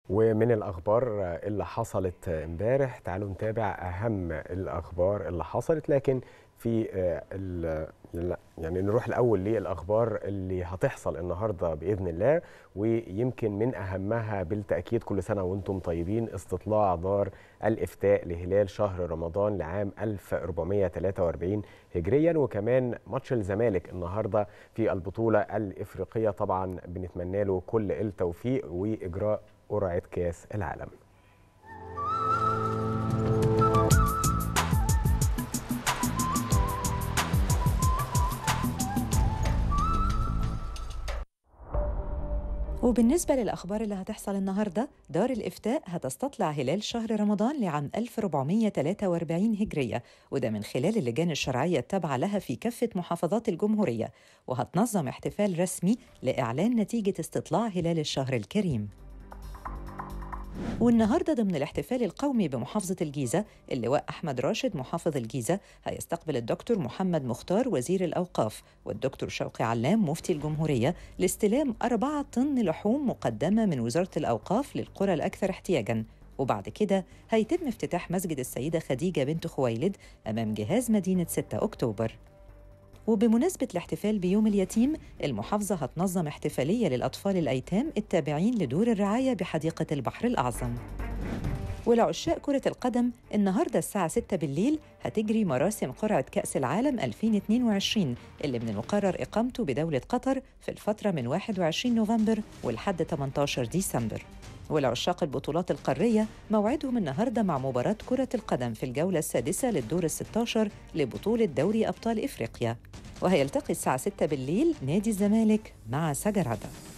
ومن الأخبار اللي حصلت امبارح تعالوا نتابع أهم الأخبار اللي حصلت لكن في يعني نروح الأول للأخبار اللي هتحصل النهاردة بإذن الله ويمكن من أهمها بالتأكيد كل سنة وأنتم طيبين استطلاع دار الإفتاء لهلال شهر رمضان لعام 1443 هجريا وكمان ماتش الزمالك النهاردة في البطولة الإفريقية طبعا بنتمنى له كل التوفيق وإجراء قرعة كاس العالم وبالنسبة للأخبار اللي هتحصل النهاردة دار الإفتاء هتستطلع هلال شهر رمضان لعام 1443 هجرية وده من خلال اللجان الشرعية التابعة لها في كافة محافظات الجمهورية وهتنظم احتفال رسمي لإعلان نتيجة استطلاع هلال الشهر الكريم والنهارده ضمن الاحتفال القومي بمحافظة الجيزة اللواء أحمد راشد محافظ الجيزة هيستقبل الدكتور محمد مختار وزير الأوقاف والدكتور شوقي علام مفتي الجمهورية لاستلام أربعة طن لحوم مقدمة من وزارة الأوقاف للقرى الأكثر احتياجاً وبعد كده هيتم افتتاح مسجد السيدة خديجة بنت خويلد أمام جهاز مدينة 6 أكتوبر وبمناسبة الاحتفال بيوم اليتيم المحافظة هتنظم احتفالية للأطفال الأيتام التابعين لدور الرعاية بحديقة البحر الأعظم ولعشاق كرة القدم النهاردة الساعة 6 بالليل هتجري مراسم قرعة كأس العالم 2022 اللي من المقرر إقامته بدولة قطر في الفترة من 21 نوفمبر ولحد 18 ديسمبر ولعشاق البطولات القارية موعدهم النهاردة مع مباراة كرة القدم في الجولة السادسة للدور الستاشر لبطولة دوري أبطال إفريقيا وهيلتقي الساعة 6 بالليل نادي الزمالك مع سجرادة